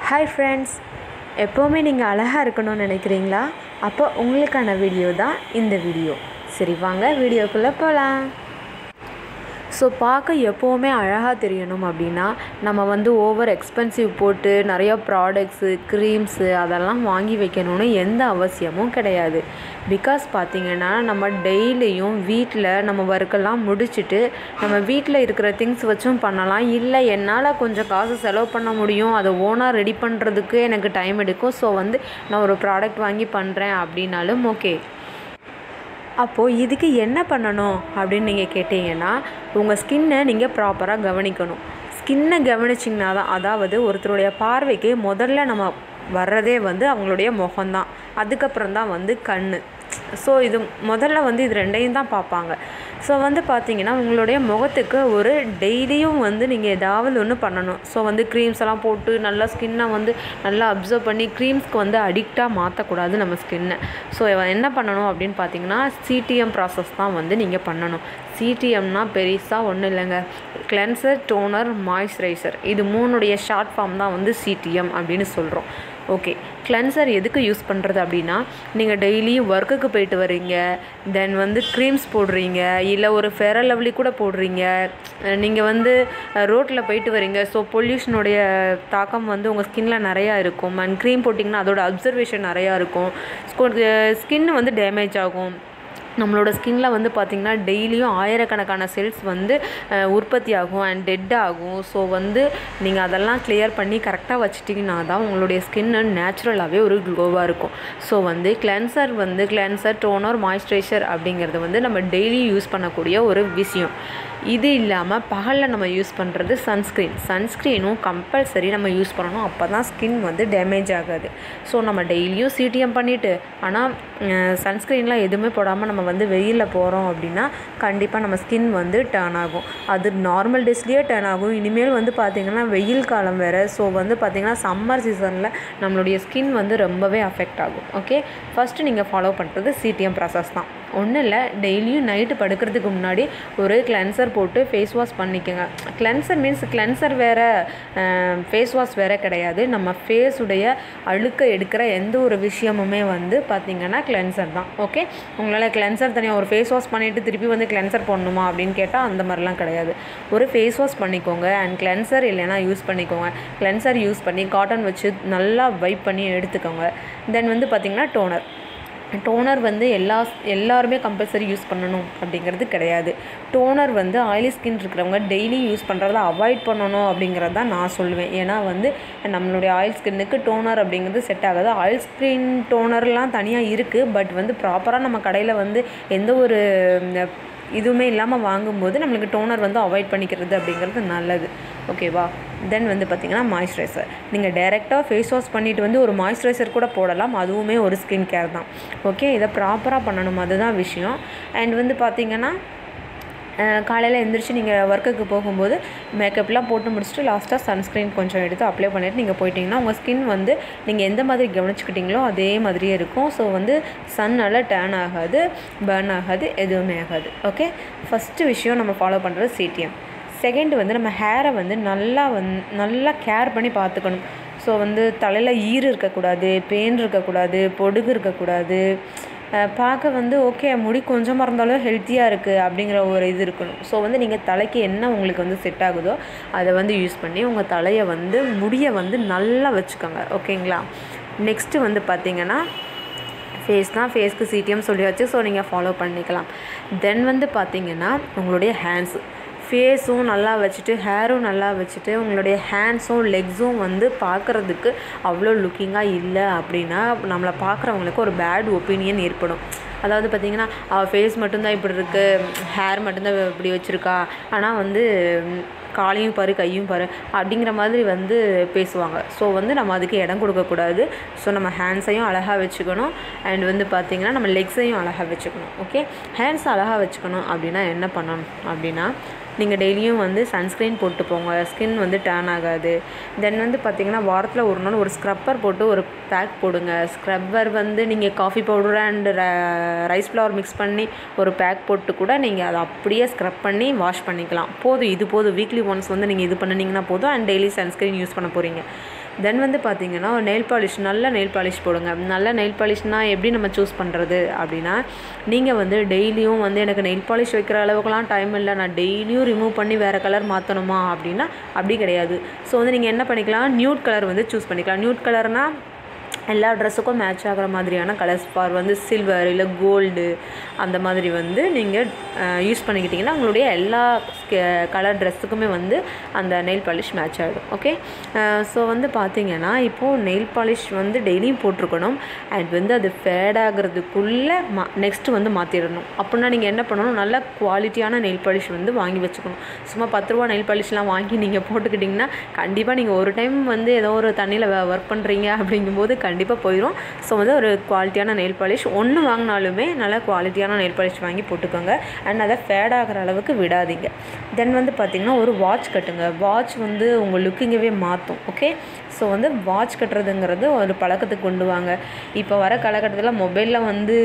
hi friends எப்போவுமே நீங்கள் அழகாக இருக்கணும்னு நினைக்கிறீங்களா அப்போ உங்களுக்கான வீடியோ தான் இந்த வீடியோ சரி வாங்க வீடியோக்குள்ளே போகலாம் ஸோ பார்க்க எப்போவுமே அழகாக தெரியணும் அப்படின்னா நம்ம வந்து ஓவர் எக்ஸ்பென்சிவ் போட்டு நிறைய ப்ராடக்ட்ஸு க்ரீம்ஸு அதெல்லாம் வாங்கி வைக்கணும்னு எந்த அவசியமும் கிடையாது பிகாஸ் பார்த்திங்கன்னா நம்ம டெய்லியும் வீட்டில் நம்ம ஒர்க்கெல்லாம் முடிச்சுட்டு நம்ம வீட்டில் இருக்கிற திங்ஸ் வச்சும் பண்ணலாம் இல்லை என்னால் கொஞ்சம் காசு செலவு பண்ண முடியும் அதை ஓனாக ரெடி பண்ணுறதுக்கு எனக்கு டைம் எடுக்கும் ஸோ வந்து நான் ஒரு ப்ராடக்ட் வாங்கி பண்ணுறேன் அப்படின்னாலும் ஓகே அப்போது இதுக்கு என்ன பண்ணணும் அப்படின்னு நீங்கள் கேட்டிங்கன்னா உங்கள் ஸ்கின்னை நீங்கள் ப்ராப்பராக கவனிக்கணும் ஸ்கின்னை கவனிச்சிங்கன்னா தான் அதாவது ஒருத்தருடைய பார்வைக்கு முதல்ல நம்ம வர்றதே வந்து அவங்களுடைய முகம்தான் அதுக்கப்புறம் தான் வந்து கண் ஸோ இது முதல்ல வந்து இது ரெண்டையும் தான் பார்ப்பாங்க ஸோ வந்து பார்த்தீங்கன்னா உங்களுடைய முகத்துக்கு ஒரு டெய்லியும் வந்து நீங்கள் ஏதாவது ஒன்று பண்ணணும் ஸோ வந்து க்ரீம்ஸ் எல்லாம் போட்டு நல்லா ஸ்கின்னை வந்து நல்லா அப்சர்வ் பண்ணி க்ரீம்ஸ்க்கு வந்து அடிக்டாக மாற்றக்கூடாது நம்ம ஸ்கின்னை ஸோ என்ன பண்ணணும் அப்படின்னு பார்த்தீங்கன்னா சிடிஎம் ப்ராசஸ் தான் வந்து நீங்கள் பண்ணணும் சிடிஎம்னா பெருசாக ஒன்றும் இல்லைங்க கிளென்சர் டோனர் மாய்ஸ்சரைசர் இது மூணுடைய ஷார்ட் ஃபார்ம் தான் வந்து சிடிஎம் அப்படின்னு சொல்கிறோம் ஓகே கிளென்சர் எதுக்கு யூஸ் பண்ணுறது அப்படின்னா நீங்கள் டெய்லியும் ஒர்க்குக்கு போயிட்டு வரீங்க தென் வந்து க்ரீம்ஸ் போடுறீங்க இல்லை ஒரு ஃபேரல் லவ்லி கூட போடுறீங்க நீங்கள் வந்து ரோட்டில் போயிட்டு வரீங்க ஸோ பொல்யூஷனுடைய தாக்கம் வந்து உங்கள் ஸ்கின்ல நிறையா இருக்கும் அண்ட் க்ரீம் போட்டிங்கன்னா அதோட அப்சர்வேஷன் நிறையா இருக்கும் ஸ்கின் வந்து டேமேஜ் ஆகும் நம்மளோட ஸ்கின்ல வந்து பார்த்திங்கன்னா டெய்லியும் ஆயிரக்கணக்கான செல்ஸ் வந்து உற்பத்தி ஆகும் அண்ட் டெட் ஆகும் ஸோ வந்து நீங்கள் அதெல்லாம் கிளியர் பண்ணி கரெக்டாக வச்சிட்டிங்கன்னா தான் உங்களுடைய ஸ்கின்னு நேச்சுரலாகவே ஒரு க்ளோவாக இருக்கும் ஸோ வந்து கிளென்சர் வந்து கிளென்சர் டோனர் மாய்ஸ்சரைசர் அப்படிங்கிறது வந்து நம்ம டெய்லி யூஸ் பண்ணக்கூடிய ஒரு விஷயம் இது இல்லாமல் பகலில் நம்ம யூஸ் பண்ணுறது சன்ஸ்க்ரீன் சன்ஸ்க்ரீனும் கம்பல்சரி நம்ம யூஸ் பண்ணணும் அப்போ தான் ஸ்கின் வந்து டேமேஜ் ஆகாது ஸோ நம்ம டெய்லியும் சிடிஎம் பண்ணிவிட்டு ஆனால் சன்ஸ்க்ரீன்லாம் எதுவுமே போடாமல் நம்ம வந்து வெயிலில் போகிறோம் அப்படின்னா கண்டிப்பாக நம்ம ஸ்கின் வந்து டேர்ன் ஆகும் அது நார்மல் டேஸ்லேயே டேர்ன் ஆகும் இனிமேல் வந்து பார்த்திங்கன்னா வெயில் காலம் வேறு ஸோ வந்து பார்த்திங்கன்னா சம்மர் சீசனில் நம்மளுடைய ஸ்கின் வந்து ரொம்பவே அஃபெக்ட் ஆகும் ஓகே ஃபஸ்ட்டு நீங்கள் ஃபாலோ பண்ணுறது சிடிஎம் ப்ராசஸ் தான் ஒன்றும் இல்லை டெய்லியும் நைட்டு படுக்கிறதுக்கு முன்னாடி ஒரு கிளென்சர் போட்டு ஃபேஸ் வாஷ் பண்ணிக்கோங்க கிளென்சர் மீன்ஸ் கிளென்சர் வேறு ஃபேஸ் வாஷ் வேறு கிடையாது நம்ம ஃபேஸுடைய அழுக்க எடுக்கிற எந்த ஒரு விஷயமுமே வந்து பார்த்திங்கன்னா கிளென்சர் தான் ஓகே உங்களால் கிளென்சர் தனியாக ஒரு ஃபேஸ் வாஷ் பண்ணிவிட்டு திருப்பி வந்து கிளென்சர் போடணுமா அப்படின்னு கேட்டால் அந்த மாதிரிலாம் கிடையாது ஒரு ஃபேஸ் வாஷ் பண்ணிக்கோங்க அண்ட் கிளென்சர் இல்லைனா யூஸ் பண்ணிக்கோங்க கிளென்சர் யூஸ் பண்ணி காட்டன் வச்சு நல்லா வைப் பண்ணி எடுத்துக்கோங்க தென் வந்து பார்த்திங்கன்னா டோனர் டோனர் வந்து எல்லா எல்லாருமே கம்பல்சரி யூஸ் பண்ணணும் அப்படிங்கிறது கிடையாது டோனர் வந்து ஆயிலி ஸ்கின் இருக்கிறவங்க டெய்லி யூஸ் பண்ணுறத அவாய்ட் பண்ணணும் அப்படிங்கிறது தான் நான் சொல்லுவேன் ஏன்னா வந்து நம்மளுடைய ஆயில் ஸ்கின்னுக்கு டோனர் அப்படிங்கிறது செட் ஆகாது ஆயில் ஸ்கின் டோனர்லாம் தனியாக இருக்குது பட் வந்து ப்ராப்பராக நம்ம கடையில் வந்து எந்த ஒரு இதுவுமே இல்லாமல் வாங்கும்போது நம்மளுக்கு டோனர் வந்து அவாய்ட் பண்ணிக்கிறது அப்படிங்கிறது நல்லது ஓகேவா தென் வந்து பார்த்திங்கன்னா மாய்ஸ்சரைசர் நீங்கள் டைரெக்டாக ஃபேஸ் வாஷ் பண்ணிவிட்டு வந்து ஒரு மாய்ஸ்சரைசர் கூட போடலாம் அதுவுமே ஒரு ஸ்கின் கேர் தான் ஓகே இதை ப்ராப்பராக பண்ணணும் அதுதான் விஷயம் அண்ட் வந்து பார்த்திங்கன்னா காலையில் எழுந்திரிச்சு நீங்கள் ஒர்க்குக்கு போகும்போது மேக்கப்லாம் போட்டு முடிச்சுட்டு லாஸ்ட்டாக சன்ஸ்க்ரீன் கொஞ்சம் எடுத்து அப்ளை பண்ணிவிட்டு நீங்கள் போயிட்டீங்கன்னா உங்கள் ஸ்கின் வந்து நீங்கள் எந்த மாதிரி கவனிச்சுக்கிட்டீங்களோ அதே மாதிரியே இருக்கும் ஸோ வந்து சன்னால் டேன் ஆகாது பர்ன் ஆகாது எதுவுமே ஆகாது ஓகே ஃபஸ்ட்டு விஷயம் நம்ம ஃபாலோ பண்ணுறது சிடிஎம் செகண்ட் வந்து நம்ம ஹேரை வந்து நல்லா வந் நல்லா கேர் பண்ணி பார்த்துக்கணும் ஸோ வந்து தலையில் ஈறு இருக்கக்கூடாது பெயின் இருக்கக்கூடாது பொடுகு இருக்கக்கூடாது பார்க்க வந்து ஓகே முடி கொஞ்சமாக இருந்தாலும் ஹெல்த்தியாக இருக்குது அப்படிங்கிற ஒரு இது இருக்கணும் ஸோ வந்து நீங்கள் தலைக்கு என்ன உங்களுக்கு வந்து செட் ஆகுதோ அதை வந்து யூஸ் பண்ணி உங்கள் தலையை வந்து முடியை வந்து நல்லா வச்சுக்கோங்க ஓகேங்களா நெக்ஸ்ட்டு வந்து பார்த்திங்கன்னா ஃபேஸ் தான் ஃபேஸ்க்கு சிடிஎம் சொல்லியாச்சு ஸோ நீங்கள் ஃபாலோ பண்ணிக்கலாம் தென் வந்து பார்த்திங்கன்னா உங்களுடைய ஹேண்ட்ஸ் ஃபேஸும் நல்லா வச்சுட்டு ஹேரும் நல்லா வச்சுட்டு உங்களுடைய ஹேண்ட்ஸும் லெக்ஸும் வந்து பார்க்குறதுக்கு அவ்வளோ லுக்கிங்காக இல்லை அப்படின்னா நம்மளை பார்க்குறவங்களுக்கு ஒரு பேட் ஒப்பீனியன் ஏற்படும் அதாவது பார்த்திங்கன்னா அவள் ஃபேஸ் மட்டும்தான் இப்படி இருக்குது ஹேர் மட்டும்தான் இப்படி வச்சுருக்கா ஆனால் வந்து காலையும் பாரு கையும் பாரு அப்படிங்கிற மாதிரி வந்து பேசுவாங்க ஸோ வந்து நம்ம அதுக்கு இடம் கொடுக்கக்கூடாது ஸோ நம்ம ஹேண்ட்ஸையும் அழகாக வச்சுக்கணும் அண்ட் வந்து பார்த்திங்கன்னா நம்ம லெக்ஸையும் அழகாக வச்சுக்கணும் ஓகே ஹேண்ட்ஸ் அழகாக வச்சுக்கணும் அப்படின்னா என்ன பண்ணணும் அப்படின்னா நீங்கள் டெய்லியும் வந்து சன்ஸ்க்ரீன் போட்டு போங்க ஸ்கின் வந்து டேன் ஆகாது தென் வந்து பார்த்திங்கன்னா வாரத்தில் ஒரு நாள் ஒரு ஸ்க்ரப்பர் போட்டு ஒரு பேக் போடுங்க ஸ்க்ரப்பர் வந்து நீங்கள் coffee powder and rice flour mix பண்ணி ஒரு பேக் போட்டு கூட நீங்கள் அதை அப்படியே ஸ்க்ரப் பண்ணி வாஷ் பண்ணிக்கலாம் போதும் இது போதும் வீக்லி ஒன்ஸ் வந்து நீங்கள் இது பண்ணினீங்கன்னா போதும் அண்ட் டெய்லி சன்ஸ்க்ரீன் யூஸ் பண்ண போகிறீங்க தென் வந்து பார்த்தீங்கன்னா ஒரு நெயில் பாலிஷ் நல்ல நெயில் பாலிஷ் போடுங்க நல்ல நெயில் பாலிஷ்னால் எப்படி நம்ம சூஸ் பண்ணுறது அப்படின்னா நீங்கள் வந்து டெய்லியும் வந்து எனக்கு நெயில் பாலிஷ் வைக்கிற அளவுக்குலாம் டைம் இல்லை நான் டெய்லியும் ரிமூவ் பண்ணி வேறு கலர் மாற்றணுமா அப்படின்னா அப்படி கிடையாது ஸோ வந்து நீங்கள் என்ன பண்ணிக்கலாம் நியூட் கலர் வந்து சூஸ் பண்ணிக்கலாம் நியூட் கலர்னால் எல்லா ட்ரெஸ்ஸுக்கும் மேட்ச் ஆகிற மாதிரியான கலர்ஸ் ஃபார் வந்து சில்வர் இல்லை கோல்டு அந்த மாதிரி வந்து நீங்கள் யூஸ் பண்ணிக்கிட்டிங்கன்னா உங்களுடைய எல்லா கலர் ட்ரெஸ்ஸுக்குமே வந்து அந்த நெயில் பாலிஷ் மேட்ச் ஆகிடும் ஓகே ஸோ வந்து பார்த்தீங்கன்னா இப்போது நெயில் பாலிஷ் வந்து டெய்லியும் போட்டிருக்கணும் அண்ட் வந்து அது ஃபேட் ஆகிறதுக்குள்ளே மா நெக்ஸ்ட்டு வந்து மாற்றிடணும் அப்படின்னா நீங்கள் என்ன பண்ணணும் நல்ல குவாலிட்டியான நெயில் பாலிஷ் வந்து வாங்கி வச்சுக்கணும் சும்மா பத்து ரூபா நெயில் பாலிஷ்லாம் வாங்கி நீங்கள் போட்டுக்கிட்டிங்கன்னா கண்டிப்பாக நீங்கள் ஒரு டைம் வந்து ஏதோ ஒரு தண்ணியில் ஒர்க் பண்ணுறீங்க அப்படிங்கும்போது கண்டிப்பாக போயிடும் ஸோ வந்து ஒரு குவாலிட்டியான நெயில் பாலிஷ் ஒன்று வாங்கினாலுமே நல்ல குவாலிட்டியான நெயில் பாலிஷ் வாங்கி போட்டுக்கோங்க அண்ட் அதை ஃபேட் ஆகிற அளவுக்கு விடாதீங்க தென் வந்து பார்த்திங்கன்னா ஒரு வாட்ச் கட்டுங்க வாட்ச் வந்து உங்கள் லுக்கிங்கவே மாற்றும் ஓகே ஸோ வந்து வாட்ச் கட்டுறதுங்கிறது ஒரு பழக்கத்துக்கு கொண்டு வாங்க இப்போ வர காலகட்டத்தில் மொபைலில் வந்து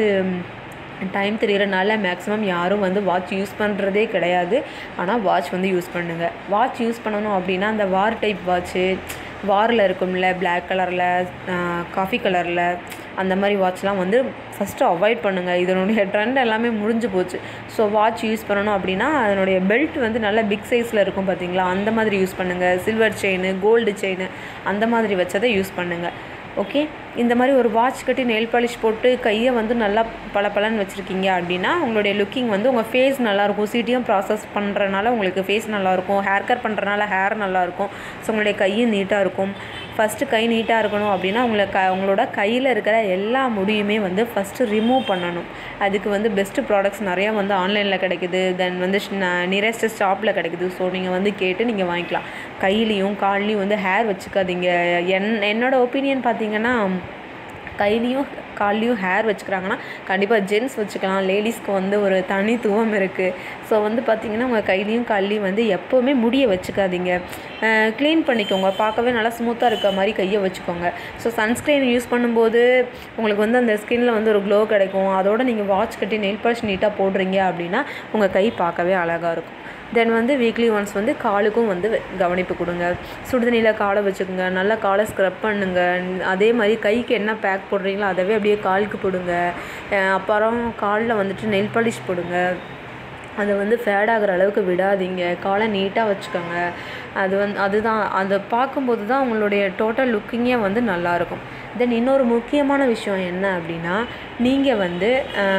டைம் தெரியறனால மேக்ஸிமம் யாரும் வந்து வாட்ச் யூஸ் பண்ணுறதே கிடையாது ஆனால் வாட்ச் வந்து யூஸ் பண்ணுங்கள் வாட்ச் யூஸ் பண்ணணும் அப்படின்னா அந்த வார் டைப் வாட்ச்சு வாரில் இருக்கும்ல பிளாக் கலரில் காஃபி கலரில் அந்த மாதிரி வாட்ச்லாம் வந்து ஃபஸ்ட்டு அவாய்ட் பண்ணுங்கள் இதனுடைய ட்ரெண்ட் எல்லாமே முடிஞ்சு போச்சு ஸோ வாட்ச் யூஸ் பண்ணணும் அப்படின்னா அதனுடைய பெல்ட் வந்து நல்லா பிக் சைஸில் இருக்கும் பார்த்தீங்களா அந்த மாதிரி யூஸ் பண்ணுங்கள் சில்வர் செயின் கோல்டு செயின் அந்த மாதிரி வச்சதை யூஸ் பண்ணுங்கள் ஓகே இந்த மாதிரி ஒரு வாட்ச் கட்டி நெயில் பாலிஷ் போட்டு கையை வந்து நல்லா பல பலன்னு வச்சுருக்கீங்க அப்படின்னா உங்களுடைய லுக்கிங் வந்து உங்கள் ஃபேஸ் நல்லாயிருக்கும் சிடிஎம் ப்ராசஸ் பண்ணுறனால உங்களுக்கு ஃபேஸ் நல்லாயிருக்கும் ஹேர் கட் பண்ணுறனால ஹேர் நல்லாயிருக்கும் ஸோ உங்களுடைய கையும் நீட்டாக இருக்கும் ஃபஸ்ட்டு கை நீட்டாக இருக்கணும் அப்படின்னா உங்களை க உங்களோட கையில் இருக்கிற எல்லா முடியுமே வந்து ஃபஸ்ட்டு ரிமூவ் பண்ணணும் அதுக்கு வந்து பெஸ்ட்டு ப்ராடக்ட்ஸ் நிறையா வந்து ஆன்லைனில் கிடைக்குது தென் வந்து நியரஸ்ட் ஷாப்பில் கிடைக்குது ஸோ நீங்கள் வந்து கேட்டு நீங்கள் வாங்கிக்கலாம் கையிலையும் கால்லையும் வந்து ஹேர் வச்சுக்காதீங்க என் என்னோடய ஒப்பீனியன் பார்த்தீங்கன்னா கையிலையும் கால்லையும் ஹேர் வச்சுக்கிறாங்கன்னா கண்டிப்பாக ஜென்ஸ் வச்சுக்கலாம் லேடிஸ்க்கு வந்து ஒரு தனித்துவம் இருக்குது ஸோ வந்து பார்த்திங்கன்னா உங்கள் கையிலையும் கால்லையும் வந்து எப்போவுமே முடியை வச்சுக்காதீங்க க்ளீன் பண்ணிக்கோங்க பார்க்கவே நல்லா ஸ்மூத்தாக இருக்க மாதிரி கையை வச்சுக்கோங்க ஸோ சன்ஸ்க்ரீன் யூஸ் பண்ணும்போது உங்களுக்கு வந்து அந்த ஸ்கின்னில் வந்து ஒரு க்ளோ கிடைக்கும் அதோட நீங்கள் வாட்ச் கட்டி நெயில் பாலிஷ் நீட்டாக போடுறீங்க அப்படின்னா உங்கள் கை பார்க்கவே அழகாக இருக்கும் தென் வந்து வீக்லி ஒன்ஸ் வந்து காலுக்கும் வந்து கவனிப்பு கொடுங்க சுடுதண்ணியில் காலை வச்சுக்கோங்க நல்லா காலை ஸ்க்ரப் பண்ணுங்க அதே மாதிரி கைக்கு என்ன பேக் போடுறீங்களோ அதவே அப்படியே காலுக்கு போடுங்க அப்புறம் காலில் வந்துட்டு நெல் பாலிஷ் போடுங்க அதை வந்து ஃபேட் ஆகிற அளவுக்கு விடாதீங்க காலை நீட்டாக வச்சுக்கோங்க அது வந்து அதுதான் அதை பார்க்கும்போது தான் உங்களுடைய டோட்டல் லுக்கிங்கே வந்து நல்லாயிருக்கும் தென் இன்னொரு முக்கியமான விஷயம் என்ன அப்படின்னா நீங்கள் வந்து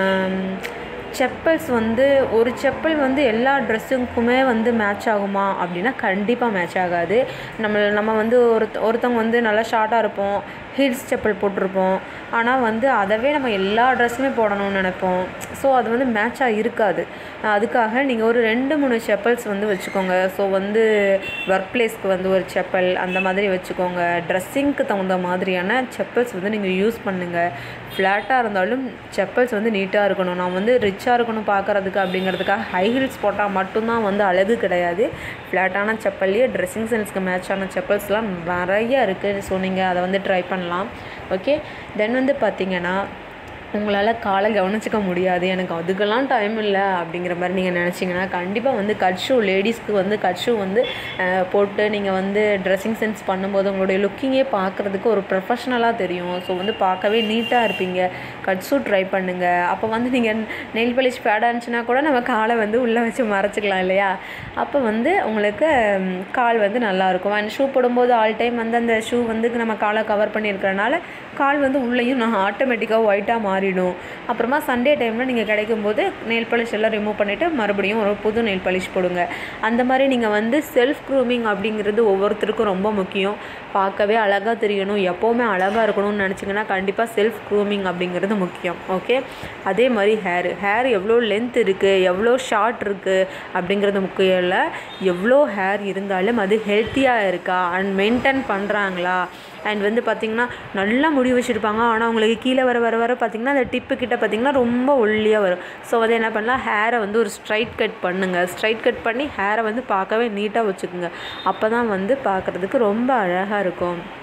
செப்பல்ஸ் வந்து ஒரு செப்பல் வந்து எல்லா ட்ரெஸ்ஸுக்குமே வந்து மேட்ச் ஆகுமா அப்படின்னா கண்டிப்பாக மேட்ச் ஆகாது நம்ம நம்ம வந்து ஒரு ஒருத்தவங்க வந்து நல்லா ஷார்ட்டாக இருப்போம் ஹீல்ஸ் செப்பல் போட்டிருப்போம் ஆனால் வந்து அதவே நம்ம எல்லா ட்ரெஸ்ஸுமே போடணும்னு நினைப்போம் ஸோ அது வந்து மேட்சாக இருக்காது அதுக்காக நீங்கள் ஒரு ரெண்டு மூணு செப்பல்ஸ் வந்து வச்சுக்கோங்க ஸோ வந்து ஒர்க் பிளேஸ்க்கு வந்து ஒரு செப்பல் அந்த மாதிரி வச்சுக்கோங்க ட்ரெஸ்ஸிங்க்கு தகுந்த மாதிரியான செப்பல்ஸ் வந்து நீங்கள் யூஸ் பண்ணுங்கள் ஃப்ளாட்டாக இருந்தாலும் செப்பல்ஸ் வந்து நீட்டாக இருக்கணும் நான் வந்து ரிச்சாக இருக்கணும் பார்க்குறதுக்கு அப்படிங்கிறதுக்காக ஹை ஹீல்ஸ் போட்டால் மட்டும்தான் வந்து அழகு கிடையாது ஃப்ளாட்டான செப்பல்லையே ட்ரெஸ்ஸிங் சென்ஸ்க்கு மேட்சான செப்பல்ஸ்லாம் நிறைய இருக்குது ஸோ நீங்கள் அதை வந்து ட்ரை பண்ணலாம் ஓகே தென் வந்து பார்த்திங்கன்னா உங்களால் காலை கவனிச்சிக்க முடியாது எனக்கு அதுக்கெல்லாம் டைம் இல்லை அப்படிங்கிற மாதிரி நீங்கள் நினச்சிங்கன்னா கண்டிப்பாக வந்து கட் ஷூ லேடிஸ்க்கு வந்து கட் ஷூ வந்து போட்டு நீங்கள் வந்து ட்ரெஸ்ஸிங் சென்ஸ் பண்ணும்போது உங்களுடைய லுக்கிங்கே பார்க்குறதுக்கு ஒரு ப்ரொஃபஷ்னலாக தெரியும் ஸோ வந்து பார்க்கவே நீட்டாக இருப்பீங்க கட் ஷூ ட்ரை பண்ணுங்கள் அப்போ வந்து நீங்கள் நெயில் பாலிஷ் பேடாக இருந்துச்சுன்னா கூட நம்ம காலை வந்து உள்ளே வச்சு மறைச்சிக்கலாம் இல்லையா அப்போ வந்து உங்களுக்கு கால் வந்து நல்லாயிருக்கும் அண்ட் ஷூ போடும்போது ஆல் டைம் வந்து அந்த ஷூ வந்து நம்ம காலை கவர் பண்ணியிருக்கிறனால கால் வந்து உள்ளேயும் நான் ஆட்டோமேட்டிக்காக ஒயிட்டாக மாறிடும் அப்புறமா சண்டே டைமில் நீங்கள் கிடைக்கும் போது நெயில் பாலிஷ் எல்லாம் ரிமூவ் பண்ணிவிட்டு மறுபடியும் ஒரு புது நெயில் பாலிஷ் போடுங்க அந்த மாதிரி நீங்கள் வந்து செல்ஃப் க்ரூமிங் அப்படிங்கிறது ஒவ்வொருத்தருக்கும் ரொம்ப முக்கியம் பார்க்கவே அழகாக தெரியணும் எப்போவுமே அழகாக இருக்கணும்னு நினச்சிங்கன்னா கண்டிப்பாக செல்ஃப் க்ரூமிங் அப்படிங்கிறது முக்கியம் ஓகே அதே மாதிரி ஹேர் ஹேர் எவ்வளோ லென்த் இருக்குது எவ்வளோ ஷார்ட் இருக்குது அப்படிங்கிறது முக்கியம் இல்லை எவ்வளோ ஹேர் இருந்தாலும் அது ஹெல்த்தியாக இருக்கா அண்ட் மெயின்டைன் பண்ணுறாங்களா அண்ட் வந்து பார்த்திங்கன்னா நல்லா முடி வச்சுருப்பாங்க ஆனால் அவங்களுக்கு கீழே வர வர வர பார்த்திங்கன்னா அந்த டிப்பு கிட்ட பார்த்திங்கன்னா ரொம்ப ஒல்லியாக வரும் ஸோ வந்து என்ன பண்ணலாம் ஹேரை வந்து ஒரு ஸ்ட்ரைட் கட் பண்ணுங்கள் ஸ்ட்ரைட் கட் பண்ணி ஹேரை வந்து பார்க்கவே நீட்டாக வச்சுக்கோங்க அப்போ தான் வந்து பார்க்குறதுக்கு ரொம்ப அழகாக இருக்கும்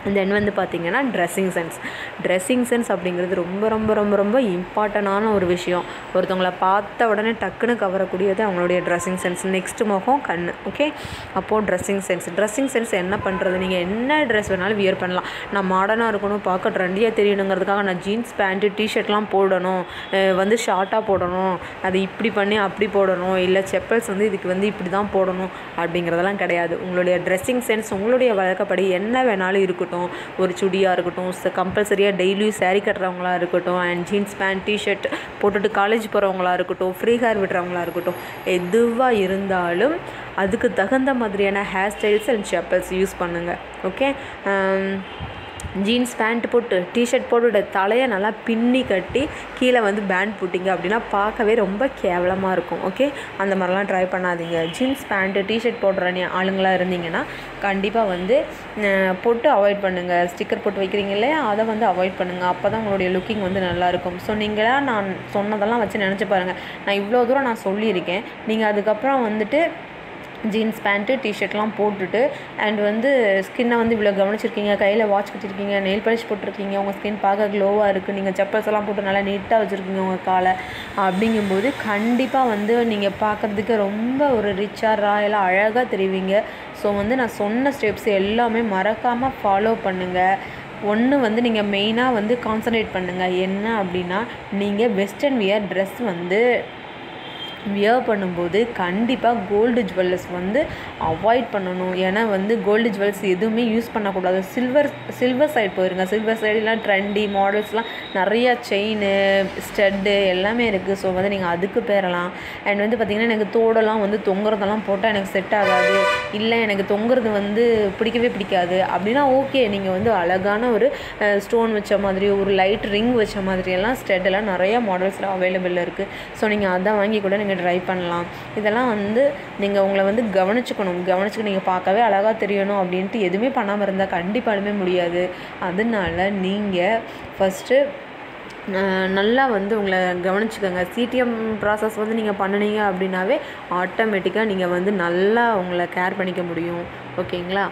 தென் வந்து பார்த்திங்கன்னா ட்ரெஸ்ஸிங் சென்ஸ் ட்ரெஸ்ஸிங் சென்ஸ் அப்படிங்கிறது ரொம்ப ரொம்ப ரொம்ப ரொம்ப இம்பார்ட்டண்டான ஒரு விஷயம் ஒருத்தவங்கள பார்த்த உடனே டக்குன்னு கவரக்கூடியது அவங்களுடைய ட்ரெஸ்ஸிங் சென்ஸ் நெக்ஸ்ட் முகம் கண் ஓகே அப்போது ட்ரெஸ்ஸிங் சென்ஸ் ட்ரெஸ்ஸிங் சென்ஸ் என்ன பண்ணுறது நீங்கள் என்ன ட்ரெஸ் வேணாலும் வியர் பண்ணலாம் நான் மாடர்னாக இருக்கணும் பார்க்க ட்ரெண்டியாக தெரியணுங்கிறதுக்காக நான் ஜீன்ஸ் பேண்ட்டு டிஷர்ட்லாம் போடணும் அஹ் வந்து ஷார்ட்டாக போடணும் அது இப்படி பண்ணி அப்படி போடணும் இல்லை செப்பல்ஸ் வந்து இதுக்கு வந்து இப்படி தான் போடணும் அப்படிங்கிறதெல்லாம் கிடையாது உங்களுடைய ட்ரெஸ்ஸிங் சென்ஸ் உங்களுடைய வழக்கப்படி என்ன வேணாலும் இருக்கட்டும் ஒரு சுடியாக இருக்கட்டும் கம்பல்சரியாக டெய்லியும் saree கட்டுறவங்களா இருக்கட்டும் அண்ட் ஜீன்ஸ் பேண்ட் டிஷர்ட் போட்டுட்டு காலேஜ் போகிறவங்களா இருக்கட்டும் ஃப்ரீ ஹேர் விடுறவங்களா இருக்கட்டும் எதுவாக இருந்தாலும் அதுக்கு தகுந்த மாதிரியான hair styles and chappals use பண்ணுங்கள் ஓகே ஜீன்ஸ் பேண்ட் போட்டு டிஷர்ட் போட்டுட்டு தலையை நல்லா பின்னி கட்டி கீழே வந்து பேண்ட் போட்டிங்க அப்படின்னா பார்க்கவே ரொம்ப கேவலமாக இருக்கும் ஓகே அந்த மாதிரிலாம் ட்ரை பண்ணாதீங்க ஜீன்ஸ் பேண்ட்டு டிஷர்ட் போடுற நீ ஆளுங்களாக இருந்தீங்கன்னா கண்டிப்பாக வந்து அஹ், பொட்டு அவாய்ட் பண்ணுங்கள் ஸ்டிக்கர் போட்டு வைக்கிறீங்க இல்லையா அதை வந்து அவாய்ட் பண்ணுங்கள் அப்போ தான் உங்களுடைய லுக்கிங் வந்து நல்லாயிருக்கும் ஸோ நீங்களா நான் சொன்னதெல்லாம் வச்சு நினச்சி பாருங்கள் நான் இவ்வளோ தூரம் நான் சொல்லியிருக்கேன் நீங்கள் அதுக்கப்புறம் வந்துட்டு ஜீன்ஸ் பேண்ட்டு டிஷர்ட்லாம் போட்டுட்டு அண்ட் வந்து ஸ்கின்னை வந்து இவ்வளோ கவனிச்சிருக்கீங்க கையில் வாட்ச் வச்சுருக்கீங்க நெயில் பாலிஷ் போட்டிருக்கீங்க உங்கள் ஸ்கின் பார்க்க க்ளோவாக இருக்குது நீங்கள் செப்பல்ஸ் எல்லாம் போட்டு நல்லா நீட்டாக வச்சுருக்கீங்க உங்கள் காலை அப்படிங்கும்போது கண்டிப்பாக வந்து நீங்கள் பார்க்குறதுக்கு ரொம்ப ஒரு ரிச்சாக ராயலாக அழகாக தெரிவிங்க ஸோ வந்து நான் சொன்ன ஸ்டெப்ஸ் எல்லாமே மறக்காமல் ஃபாலோ பண்ணுங்கள் ஒன்று வந்து நீங்கள் மெயினாக வந்து கான்சன்ட்ரேட் பண்ணுங்கள் என்ன அப்படின்னா நீங்கள் வெஸ்டர்ன் வியர் ட்ரெஸ் வந்து வியர் பண்ணும்போது கண்டிப்பாக கோல்டு ஜுவல்லர்ஸ் வந்து அவாய்ட் பண்ணணும் ஏன்னா வந்து கோல்டு ஜுவல்ஸ் எதுவுமே யூஸ் பண்ணக்கூடாது சில்வர் சில்வர் சைடு போயிருங்க சில்வர் சைடுலாம் ட்ரெண்டி மாடல்ஸ்லாம் நிறைய செயின் ஸ்டட்டு எல்லாமே இருக்குது ஸோ வந்து நீங்கள் அதுக்கு பேரலாம் அண்ட் வந்து பார்த்திங்கன்னா எனக்கு தோடெல்லாம் வந்து தொங்குறதெல்லாம் போட்டால் எனக்கு செட் ஆகாது இல்லை எனக்கு தொங்குறது வந்து பிடிக்கவே பிடிக்காது அப்படின்னா ஓகே நீங்கள் வந்து அழகான ஒரு ஸ்டோன் வச்ச மாதிரி ஒரு லைட் ரிங் வச்ச மாதிரி எல்லாம் ஸ்டெட் எல்லாம் நிறைய மாடல்ஸில் அவைலபிள் இருக்குது ஸோ நீங்கள் அதை வாங்கி கூட நீங்கள் ட்ரை பண்ணலாம் இதெல்லாம் வந்து நீங்கள் உங்களை வந்து கவனிச்சுக்கணும் கவனிச்சுக்க நீங்கள் பார்க்கவே அழகாக தெரியணும் அப்படின்ட்டு எதுவுமே பண்ணாமல் இருந்தால் கண்டிப்பாலுமே முடியாது அதனால நீங்கள் ஃபஸ்ட்டு நல்லா வந்து உங்களை கவனிச்சுக்கோங்க சிடிஎம் ப்ராசஸ் வந்து நீங்கள் பண்ணுனீங்க அப்படின்னாவே ஆட்டோமேட்டிக்காக நீங்கள் வந்து நல்லா உங்களை கேர் பண்ணிக்க முடியும் ஓகேங்களா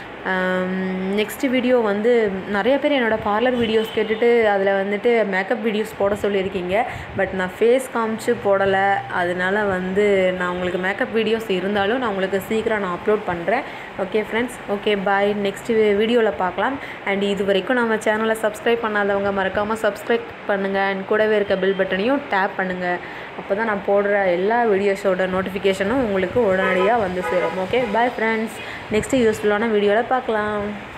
நெக்ஸ்ட் வீடியோ வந்து நிறைய பேர் என்னோடய பார்லர் வீடியோஸ் கேட்டுட்டு அதில் வந்துட்டு மேக்கப் வீடியோஸ் போட சொல்லியிருக்கீங்க பட் நான் ஃபேஸ் காமிச்சு போடலை அதனால வந்து நான் உங்களுக்கு மேக்கப் வீடியோஸ் இருந்தாலும் நான் உங்களுக்கு சீக்கிரம் நான் அப்லோட் பண்ணுறேன் okay friends okay bye next வீடியோவில் பார்க்கலாம் அண்ட் இது வரைக்கும் நம்ம சேனலை சப்ஸ்கிரைப் பண்ணாதவங்க மறக்காமல் சப்ஸ்கிரைப் பண்ணுங்கள் அண்ட் கூடவே இருக்க பில் பட்டனையும் டேப் பண்ணுங்கள் அப்போ தான் நான் போடுற எல்லா வீடியோஸோட நோட்டிஃபிகேஷனும் உங்களுக்கு உடனடியாக வந்து சேரும் ஓகே பாய் ஃப்ரெண்ட்ஸ் நெக்ஸ்ட்டு யூஸ்ஃபுல்லான வீடியோவில் பார்க்கலாம்